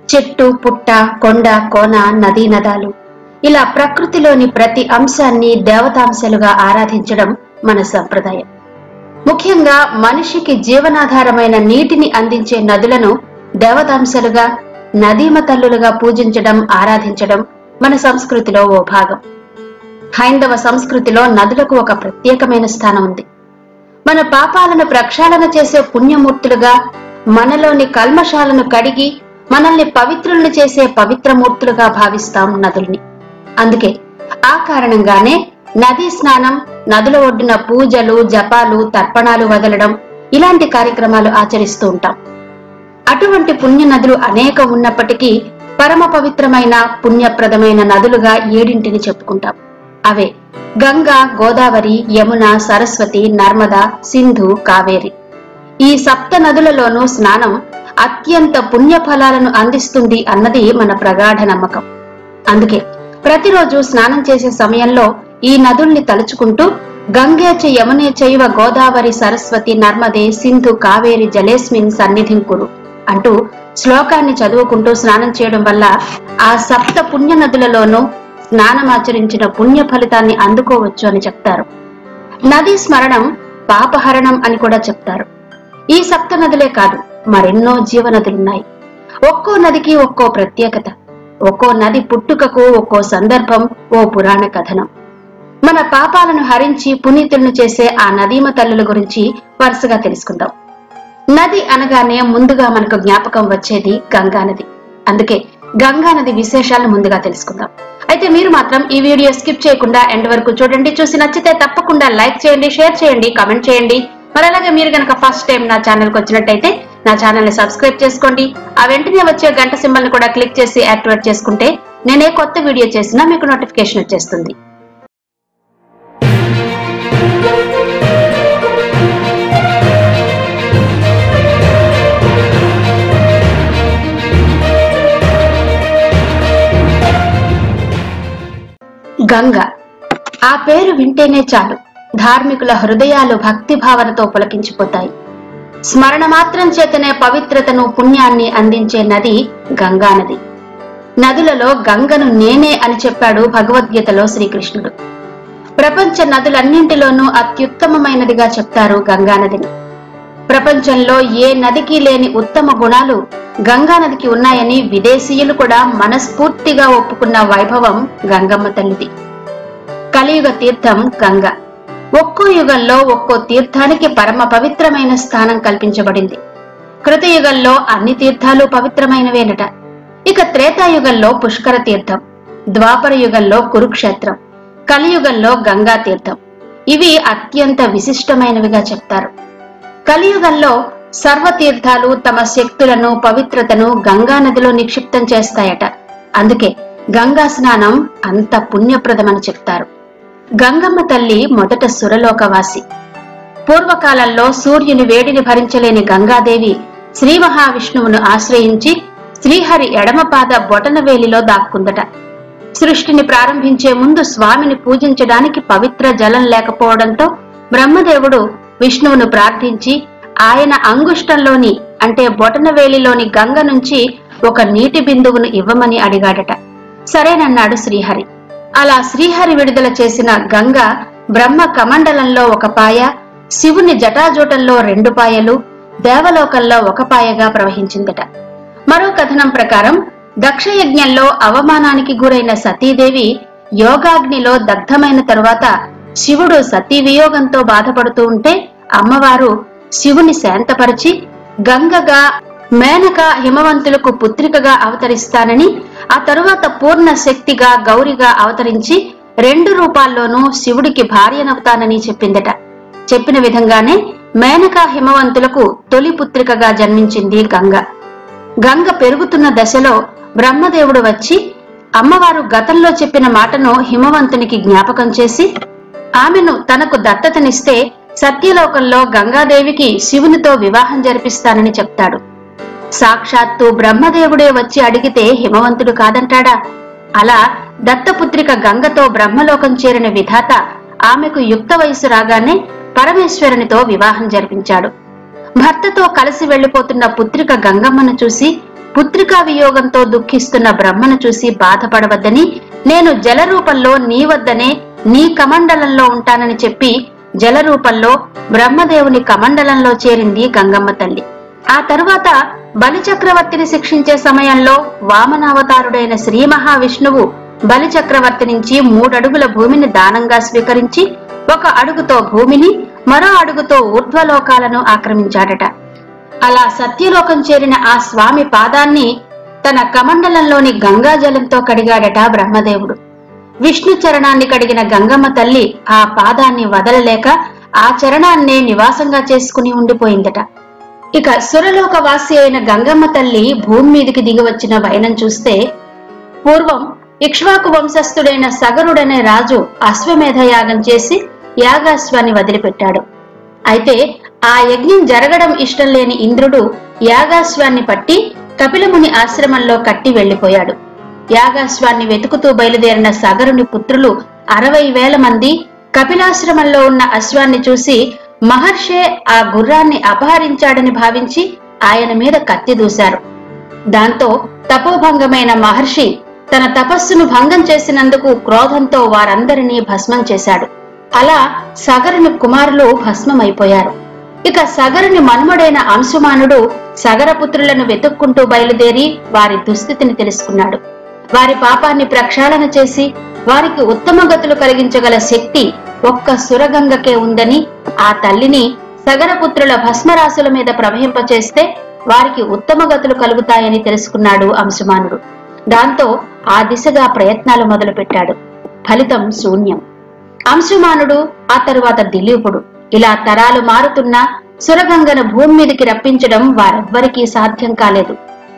చెట్టు పుట్ట కొండ కోన నదీ నదాలు ఇలా ప్రకృతిలోని ప్రతి అంశాన్ని దేవతాంశాలుగా ఆరాధించడం మన సంప్రదాయం ముఖ్యంగా మనిషికి జీవనాధారమైన నీటిని అందించే నదులను దేవతాంశాలుగా నదీమ తల్లులుగా పూజించడం ఆరాధించడం మన సంస్కృతిలో ఓ భాగం హైందవ సంస్కృతిలో నదులకు ఒక ప్రత్యేకమైన స్థానం ఉంది మన పాపాలను ప్రక్షాళన చేసే పుణ్యమూర్తులుగా మనలోని కల్మషాలను కడిగి మనల్ని పవిత్రుల్ని చేసే పవిత్రమూర్తులుగా భావిస్తాం నదుల్ని అందుకే ఆ కారణంగానే నదీ స్నానం నదుల ఒడ్డున పూజలు జపాలు తర్పణాలు వదలడం ఇలాంటి కార్యక్రమాలు ఆచరిస్తూ ఉంటాం అటువంటి పుణ్య నదులు అనేక ఉన్నప్పటికీ పరమ పవిత్రమైన పుణ్యప్రదమైన నదులుగా ఏడింటిని చెప్పుకుంటాం అవే గంగా గోదావరి యమున సరస్వతి నర్మద సింధు కావేరి ఈ సప్త నదులలోనూ స్నానం అత్యంత పుణ్య ఫలాలను అందిస్తుంది అన్నది మన ప్రగాఢ నమ్మకం అందుకే ప్రతిరోజు స్నానం చేసే సమయంలో ఈ నదుల్ని తలుచుకుంటూ గంగే చ యమునే చైవ గోదావరి సరస్వతి నర్మదే సింధు కావేరి జలేస్మిన్ సన్నిధిం కురు అంటూ శ్లోకాన్ని చదువుకుంటూ స్నానం చేయడం వల్ల ఆ సప్త పుణ్య నదులలోనూ స్నానమాచరించిన పుణ్య ఫలితాన్ని అందుకోవచ్చు అని చెప్తారు నదీ స్మరణం పాపహరణం అని కూడా చెప్తారు ఈ సప్త నదులే కాదు మరెన్నో జీవనదులున్నాయి ఒక్కో నదికి ఒక్కో ప్రత్యేకత ఒక్కో నది పుట్టుకకు ఒక్కో సందర్భం ఓ పురాణ కథనం మన పాపాలను హరించి పునీతులను చేసే ఆ నదీమ తల్లుల గురించి వరుసగా తెలుసుకుందాం నది అనగానే ముందుగా మనకు జ్ఞాపకం వచ్చేది గంగా నది అందుకే గంగా నది విశేషాలను ముందుగా తెలుసుకుందాం అయితే మీరు మాత్రం ఈ వీడియో స్కిప్ చేయకుండా ఎండ్ వరకు చూడండి చూసి నచ్చితే తప్పకుండా లైక్ చేయండి షేర్ చేయండి కామెంట్ చేయండి మరి అలాగే మీరు గనక ఫస్ట్ టైం నా ఛానల్ కి వచ్చినట్టయితే నా ఛానల్ ని సబ్స్క్రైబ్ చేసుకోండి ఆ వెంటనే వచ్చే గంట సింబల్ ని కూడా క్లిక్ చేసి యాక్టివేట్ చేసుకుంటే నేనే కొత్త వీడియో చేసినా మీకు నోటిఫికేషన్ వచ్చేస్తుంది గంగ ఆ పేరు వింటేనే చాలు ధార్మికుల హృదయాలు భక్తి భావనతో పులకించిపోతాయి స్మరణ మాత్రం చేతనే పవిత్రతను పుణ్యాన్ని అందించే నది గంగా నది నదులలో గంగను నేనే అని చెప్పాడు భగవద్గీతలో శ్రీకృష్ణుడు ప్రపంచ నదులన్నింటిలోనూ అత్యుత్తమమైనదిగా చెప్తారు గంగా నదిని ప్రపంచంలో ఏ నదికి లేని ఉత్తమ గుణాలు గంగా నదికి ఉన్నాయని విదేశీయులు కూడా మనస్ఫూర్తిగా ఒప్పుకున్న వైభవం గంగమ్మ తల్లిది కలియుగ తీర్థం గంగ ఒక్కో యుగంలో ఒక్కో తీర్థానికి పరమ పవిత్రమైన స్థానం కల్పించబడింది కృతయుగంలో అన్ని తీర్థాలు పవిత్రమైనవేనట ఇక త్రేతాయుగంలో పుష్కర తీర్థం ద్వాపర యుగంలో కురుక్షేత్రం కలియుగంలో గంగా తీర్థం ఇవి అత్యంత విశిష్టమైనవిగా చెప్తారు కలియుగంలో సర్వతీర్థాలు తమ శక్తులను పవిత్రతను గంగా నదిలో నిక్షిప్తం చేస్తాయట అందుకే గంగా స్నానం అంత పుణ్యప్రదమని చెప్తారు గంగమ్మ తల్లి మొదట సురలోకవాసి పూర్వకాలంలో సూర్యుని వేడిని భరించలేని గంగాదేవి శ్రీ మహావిష్ణువును ఆశ్రయించి శ్రీహరి ఎడమపాద బొటనవేలిలో దాక్కుందట సృష్టిని ప్రారంభించే ముందు స్వామిని పూజించడానికి పవిత్ర జలం లేకపోవడంతో బ్రహ్మదేవుడు విష్ణువును ప్రార్థించి ఆయన అంగుష్టంలోని అంటే బొటనవేలిలోని గంగ నుంచి ఒక నీటి బిందువును ఇవ్వమని అడిగాడట సరేనన్నాడు శ్రీహరి అలా శ్రీహరి విడుదల చేసిన గంగ బ్రహ్మ కమండలంలో ఒక పాయ శివుని జటాజూటంలో రెండు పాయలు దేవలోకంలో ఒక పాయగా ప్రవహించిందట మరో కథనం ప్రకారం దక్షయజ్ఞంలో అవమానానికి గురైన సతీదేవి యోగాగ్నిలో దగ్ధమైన తరువాత శివుడు సతీ వియోగంతో బాధపడుతూ ఉంటే అమ్మవారు శివుని శాంతపరిచి గంగగా మేనక హిమవంతులకు పుత్రికగా అవతరిస్తానని ఆ తరువాత పూర్ణ శక్తిగా గౌరిగా అవతరించి రెండు రూపాల్లోనూ శివుడికి భార్యనవుతానని చెప్పిందట చెప్పిన విధంగానే మేనక హిమవంతులకు తొలి పుత్రికగా జన్మించింది గంగ గంగ పెరుగుతున్న దశలో బ్రహ్మదేవుడు వచ్చి అమ్మవారు గతంలో చెప్పిన మాటను హిమవంతునికి జ్ఞాపకం చేసి ఆమెను తనకు దత్తతనిస్తే సత్యలోకంలో గంగాదేవికి శివునితో వివాహం జరిపిస్తానని చెప్తాడు సాక్షాత్తు బ్రహ్మదేవుడే వచ్చి అడిగితే హిమవంతుడు కాదంటాడా అలా దత్తపుత్రిక గంగతో బ్రహ్మలోకం చేరిన విధాత ఆమెకు యుక్త వయసు రాగానే పరమేశ్వరునితో వివాహం జరిపించాడు భర్తతో కలిసి వెళ్లిపోతున్న పుత్రిక గంగమ్మను చూసి పుత్రికా వియోగంతో దుఃఖిస్తున్న బ్రహ్మను చూసి బాధపడవద్దని నేను జల రూపంలో నీ వద్దనే నీ కమండలంలో ఉంటానని చెప్పి జల రూపంలో బ్రహ్మదేవుని కమండలంలో చేరింది గంగమ్మ తల్లి ఆ తరువాత బలిచక్రవర్తిని శిక్షించే సమయంలో వామనావతారుడైన శ్రీ మహావిష్ణువు బలిచక్రవర్తి నుంచి మూడడుగుల భూమిని దానంగా స్వీకరించి ఒక అడుగుతో భూమిని మరో అడుగుతో ఊర్ధ్వలోకాలను ఆక్రమించాడట అలా సత్యలోకం చేరిన ఆ స్వామి పాదాన్ని తన కమండలంలోని గంగాజలంతో కడిగాడట బ్రహ్మదేవుడు విష్ణు చరణాన్ని కడిగిన గంగమ్మ తల్లి ఆ పాదాన్ని వదలలేక ఆ చరణాన్నే నివాసంగా చేసుకుని ఉండిపోయిందట ఇక సురలోక వాసి అయిన గంగమ్మ తల్లి భూమి మీదికి దిగి వచ్చిన వైనం చూస్తే పూర్వం ఇక్ష్వాకు వంశస్థుడైన సగరుడనే రాజు అశ్వమేధ యాగం చేసి యాగాశ్వాన్ని వదిలిపెట్టాడు అయితే ఆ యజ్ఞం జరగడం ఇష్టం లేని ఇంద్రుడు యాగాశ్వాన్ని పట్టి కపిలముని ఆశ్రమంలో కట్టి వెళ్లిపోయాడు యాగాశ్వాన్ని వెతుకుతూ బయలుదేరిన సగరుని పుత్రులు అరవై వేల మంది కపిలాశ్రమంలో ఉన్న అశ్వాన్ని చూసి మహర్షే ఆ గుర్రాన్ని అపహరించాడని భావించి ఆయన మీద కత్తి దూశారు దాంతో తపోభంగమైన మహర్షి తన తపస్సును భంగం చేసినందుకు క్రోధంతో వారందరినీ భస్మం చేశాడు అలా సగరుని కుమారులు భస్మమైపోయారు ఇక సగరుని మనుమడైన అంశుమానుడు సగరపుత్రులను వెతుక్కుంటూ బయలుదేరి వారి దుస్థితిని తెలుసుకున్నాడు వారి పాపాన్ని ప్రక్షాళన చేసి వారికి ఉత్తమ గతులు కలిగించగల శక్తి ఒక్క సురగంగకే ఉందని ఆ తల్లిని సగరపుత్రుల భస్మరాశుల మీద ప్రవహింపచేస్తే వారికి ఉత్తమ గతులు కలుగుతాయని తెలుసుకున్నాడు అంశుమానుడు దాంతో ఆ దిశగా ప్రయత్నాలు మొదలుపెట్టాడు ఫలితం శూన్యం అంశుమానుడు ఆ తరువాత దిలీపుడు ఇలా తరాలు మారుతున్నా సురగంగను భూమి మీదకి రప్పించడం వారెవ్వరికీ సాధ్యం కాలేదు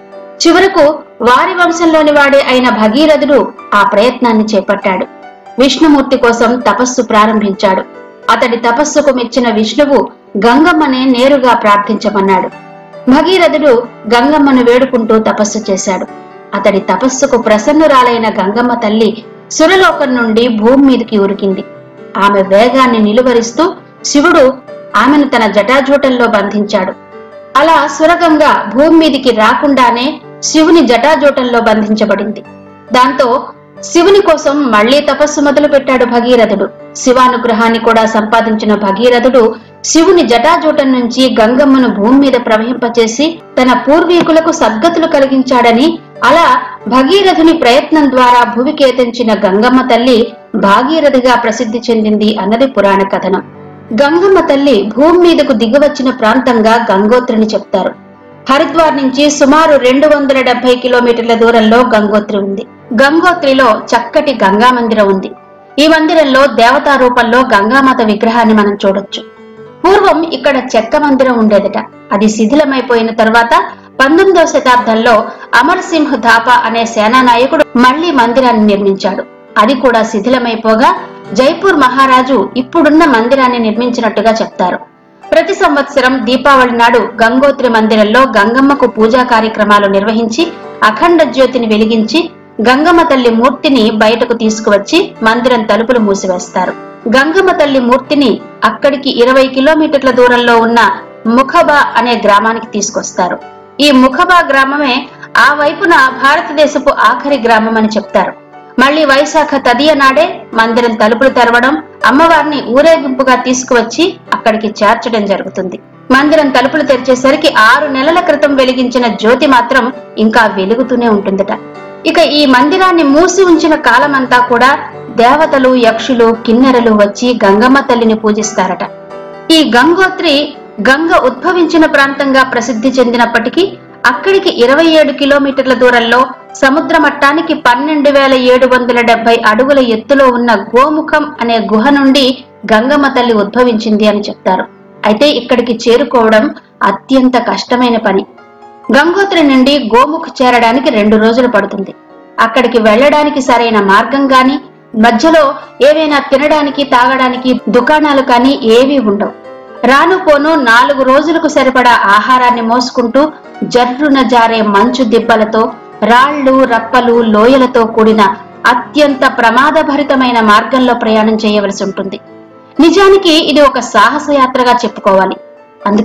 చివరకు వారి వంశంలోని వాడే అయిన భగీరథుడు ఆ ప్రయత్నాన్ని చేపట్టాడు విష్ణుమూర్తి కోసం తపస్సు ప్రారంభించాడు అతడి తపస్సుకు మెచ్చిన విష్ణువు గంగమ్మనే నేరుగా ప్రార్థించమన్నాడు భగీరథుడు గంగమ్మను వేడుకుంటూ తపస్సు చేశాడు అతడి తపస్సుకు ప్రసన్నురాలైన గంగమ్మ తల్లి సురలోకం నుండి భూమి మీదకి ఉరికింది ఆమె వేగాన్ని నిలువరిస్తూ శివుడు ఆమెను తన జటాజూటంలో బంధించాడు అలా సురగంగ భూమి మీదికి రాకుండానే శివుని జటాజూటంలో బంధించబడింది దాంతో శివుని కోసం మళ్లీ తపస్సు మొదలు పెట్టాడు భగీరథుడు శివానుగ్రహాన్ని కూడా సంపాదించిన భగీరథుడు శివుని జటాజూటం నుంచి గంగమ్మను భూమి మీద ప్రవహింపచేసి తన పూర్వీకులకు సద్గతులు కలిగించాడని అలా భగీరథుని ప్రయత్నం ద్వారా భువికేతించిన గంగమ్మ తల్లి భాగీరథిగా ప్రసిద్ధి చెందింది అన్నది పురాణ కథనం గంగమ్మ తల్లి భూమి మీదకు దిగివచ్చిన ప్రాంతంగా గంగోత్రిని చెప్తారు హరిద్వార్ నుంచి సుమారు రెండు వందల డెబ్బై కిలోమీటర్ల దూరంలో గంగోత్రి ఉంది గంగోత్రిలో చక్కటి గంగా మందిరం ఉంది ఈ మందిరంలో దేవతా రూపంలో గంగామాత విగ్రహాన్ని మనం చూడొచ్చు పూర్వం ఇక్కడ చెక్క మందిరం ఉండేదట అది శిథిలమైపోయిన తర్వాత పంతొమ్మిదవ శతాబ్దంలో అమర్సింహ్ ధాపా అనే సేనా నాయకుడు మళ్లీ మందిరాన్ని నిర్మించాడు అది కూడా శిథిలమైపోగా జైపూర్ మహారాజు ఇప్పుడున్న మందిరాన్ని నిర్మించినట్టుగా చెప్తారు ప్రతి సంవత్సరం దీపావళి నాడు గంగోత్రి మందిరంలో గంగమ్మకు పూజా కార్యక్రమాలు నిర్వహించి అఖండ జ్యోతిని వెలిగించి గంగమ్మ తల్లి మూర్తిని బయటకు తీసుకువచ్చి మందిరం తలుపులు మూసివేస్తారు గంగమ్మ తల్లి మూర్తిని అక్కడికి ఇరవై కిలోమీటర్ల దూరంలో ఉన్న ముఖబా అనే గ్రామానికి తీసుకొస్తారు ఈ ముఖబా గ్రామమే ఆ వైపున భారతదేశపు ఆఖరి గ్రామం అని చెప్తారు మళ్లీ వైశాఖ తదియ నాడే మందిరం తలుపులు తెరవడం అమ్మవారిని ఊరేగింపుగా తీసుకువచ్చి అక్కడికి చేర్చడం జరుగుతుంది మందిరం తలుపులు తెరిచేసరికి ఆరు నెలల క్రితం వెలిగించిన జ్యోతి మాత్రం ఇంకా వెలుగుతూనే ఉంటుందట ఇక ఈ మందిరాన్ని మూసి ఉంచిన కాలమంతా కూడా దేవతలు యక్షులు కిన్నెరలు వచ్చి గంగమ్మ తల్లిని పూజిస్తారట ఈ గంగోత్రి గంగ ఉద్భవించిన ప్రాంతంగా ప్రసిద్ధి చెందినప్పటికీ అక్కడికి ఇరవై ఏడు కిలోమీటర్ల దూరంలో సముద్ర మట్టానికి పన్నెండు వేల ఏడు వందల డెబ్బై అడుగుల ఎత్తులో ఉన్న గోముఖం అనే గుహ నుండి గంగమ్మ తల్లి ఉద్భవించింది అని చెప్తారు అయితే ఇక్కడికి చేరుకోవడం అత్యంత కష్టమైన పని గంగోత్రి నుండి గోముఖ్ చేరడానికి రెండు రోజులు పడుతుంది అక్కడికి వెళ్ళడానికి సరైన మార్గం గాని మధ్యలో ఏవైనా తినడానికి తాగడానికి దుకాణాలు కానీ ఏవీ ఉండవు రాను పోను నాలుగు రోజులకు సరిపడా ఆహారాన్ని మోసుకుంటూ జర్రున జారే మంచు దిబ్బలతో రాళ్లు రప్పలు లోయలతో కూడిన అత్యంత ప్రమాదభరితమైన మార్గంలో ప్రయాణం చేయవలసి ఉంటుంది నిజానికి ఇది ఒక సాహసయాత్రగా చెప్పుకోవాలి అందుకే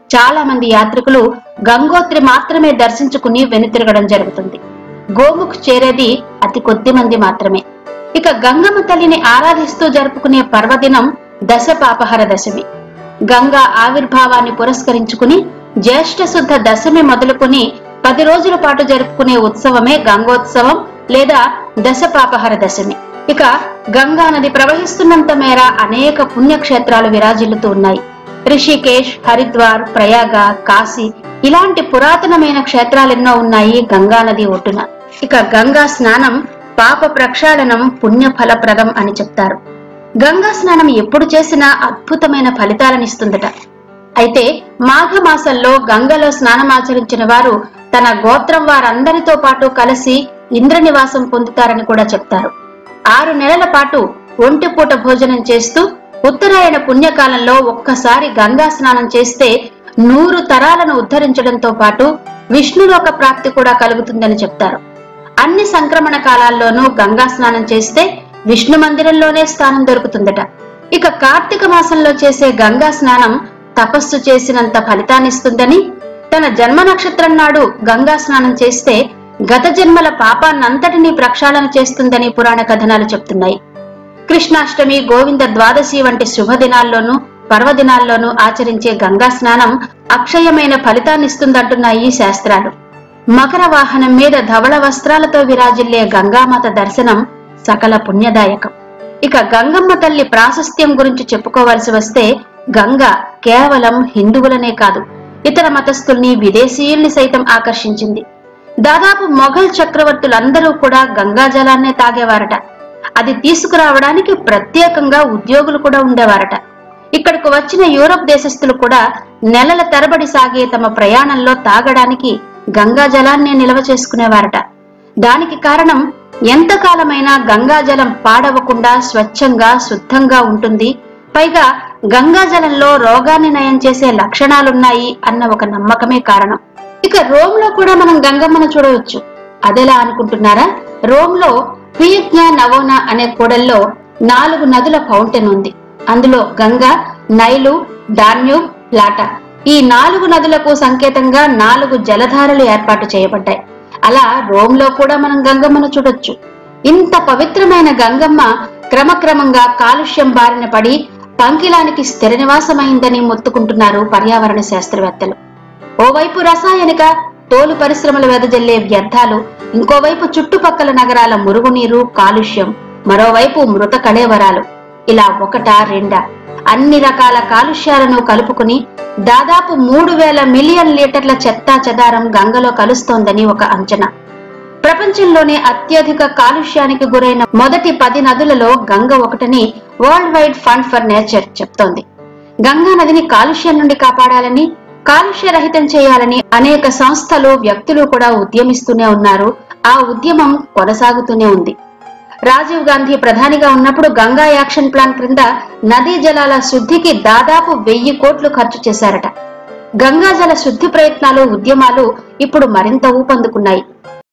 చాలా మంది యాత్రికులు గంగోత్రి మాత్రమే దర్శించుకుని వెనుతిరగడం జరుగుతుంది గోముఖ్ చేరేది అతి కొద్ది మంది మాత్రమే ఇక గంగమ్మ తల్లిని ఆరాధిస్తూ జరుపుకునే పర్వదినం దశ పాపహర దశమి గంగా ఆవిర్భావాన్ని పురస్కరించుకుని జ్యేష్ఠ శుద్ధ దశమి మొదలుకుని పది రోజుల పాటు జరుపుకునే ఉత్సవమే గంగోత్సవం లేదా దశ పాపహర దశమి ఇక గంగా నది ప్రవహిస్తున్నంత మేర అనేక పుణ్యక్షేత్రాలు విరాజిల్లుతూ ఉన్నాయి రిషికేశ్ హరిద్వార్ ప్రయాగ కాశీ ఇలాంటి పురాతనమైన క్షేత్రాలెన్నో ఉన్నాయి గంగా నది ఒడ్డున ఇక గంగా స్నానం పాప ప్రక్షాళనం పుణ్య ఫలప్రదం అని చెప్తారు గంగా స్నానం ఎప్పుడు చేసినా అద్భుతమైన ఫలితాలనిస్తుందట అయితే మాఘమాసంలో గంగలో స్నానమాచరించిన వారు తన గోత్రం వారందరితో పాటు కలిసి ఇంద్రనివాసం పొందుతారని కూడా చెప్తారు ఆరు నెలల పాటు ఒంటిపూట భోజనం చేస్తూ ఉత్తరాయణ పుణ్యకాలంలో ఒక్కసారి గంగా స్నానం చేస్తే నూరు తరాలను ఉద్ధరించడంతో పాటు విష్ణులోక ప్రాప్తి కూడా కలుగుతుందని చెప్తారు అన్ని సంక్రమణ కాలాల్లోనూ గంగా స్నానం చేస్తే విష్ణు మందిరంలోనే స్థానం దొరుకుతుందట ఇక కార్తీక మాసంలో చేసే గంగా స్నానం తపస్సు చేసినంత ఫలితాన్నిస్తుందని తన జన్మ నక్షత్రం నాడు గంగా స్నానం చేస్తే గత జన్మల పాపాన్నంతటినీ ప్రక్షాళన చేస్తుందని పురాణ కథనాలు చెప్తున్నాయి కృష్ణాష్టమి గోవింద ద్వాదశి వంటి శుభదినాల్లోనూ పర్వదినాల్లోనూ ఆచరించే గంగా స్నానం అక్షయమైన ఫలితాన్నిస్తుందంటున్నాయి శాస్త్రాలు మకర వాహనం మీద ధవళ వస్త్రాలతో విరాజిల్లే గంగామాత దర్శనం సకల పుణ్యదాయకం ఇక గంగమ్మ తల్లి ప్రాశస్త్యం గురించి చెప్పుకోవలసి వస్తే గంగ కేవలం హిందువులనే కాదు ఇతర మతస్థుల్ని విదేశీయుల్ని సైతం ఆకర్షించింది దాదాపు మొఘల్ చక్రవర్తులందరూ కూడా గంగా జలాన్నే తాగేవారట అది తీసుకురావడానికి ప్రత్యేకంగా ఉద్యోగులు కూడా ఉండేవారట ఇక్కడకు వచ్చిన యూరప్ దేశస్థులు కూడా నెలల తరబడి సాగే తమ ప్రయాణంలో తాగడానికి గంగా జలాన్నే నిల్వ చేసుకునేవారట దానికి కారణం ఎంతకాలమైనా గంగా జలం పాడవకుండా స్వచ్ఛంగా శుద్ధంగా ఉంటుంది పైగా గంగా జలంలో రోగాన్ని నయం చేసే లక్షణాలున్నాయి అన్న ఒక నమ్మకమే కారణం ఇక రోమ్ లో కూడా మనం గంగమ్మను చూడవచ్చు అదెలా అనుకుంటున్నారా రోమ్ లో పియజ్ఞ నవోనా అనే కూడల్లో నాలుగు నదుల ఫౌంటైన్ ఉంది అందులో గంగా నైలు డాన్యూబ్ ప్లాటా ఈ నాలుగు నదులకు సంకేతంగా నాలుగు జలధారలు ఏర్పాటు చేయబడ్డాయి అలా రోమ్ లో కూడా మనం గంగమ్మను చూడొచ్చు ఇంత పవిత్రమైన గంగమ్మ క్రమక్రమంగా కాలుష్యం బారిన పడి పంకిలానికి స్థిర నివాసమైందని మొత్తుకుంటున్నారు పర్యావరణ శాస్త్రవేత్తలు ఓవైపు రసాయనిక తోలు పరిశ్రమలు వెదజల్లే వ్యర్థాలు ఇంకోవైపు చుట్టుపక్కల నగరాల మురుగునీరు కాలుష్యం మరోవైపు మృత కళేవరాలు ఇలా ఒకటా రెండా అన్ని రకాల కాలుష్యాలను కలుపుకుని దాదాపు మూడు వేల మిలియన్ లీటర్ల చెత్తా చెదారం గంగలో కలుస్తోందని ఒక అంచనా ప్రపంచంలోనే అత్యధిక కాలుష్యానికి గురైన మొదటి పది నదులలో గంగ ఒకటని world wide fund for nature చెప్తోంది గంగా నదిని కాలుష్యం నుండి కాపాడాలని కాలుష్య రహితం చేయాలని అనేక సంస్థలు వ్యక్తులు కూడా ఉద్యమిస్తూనే ఉన్నారు ఆ ఉద్యమం కొనసాగుతూనే ఉంది రాజీవ్ గాంధీ ప్రధానిగా ఉన్నప్పుడు గంగా యాక్షన్ ప్లాన్ క్రింద నదీ జలాల శుద్ధికి దాదాపు వెయ్యి కోట్లు ఖర్చు చేశారట గంగా జల శుద్ధి ప్రయత్నాలు ఉద్యమాలు ఇప్పుడు మరింత ఊపందుకున్నాయి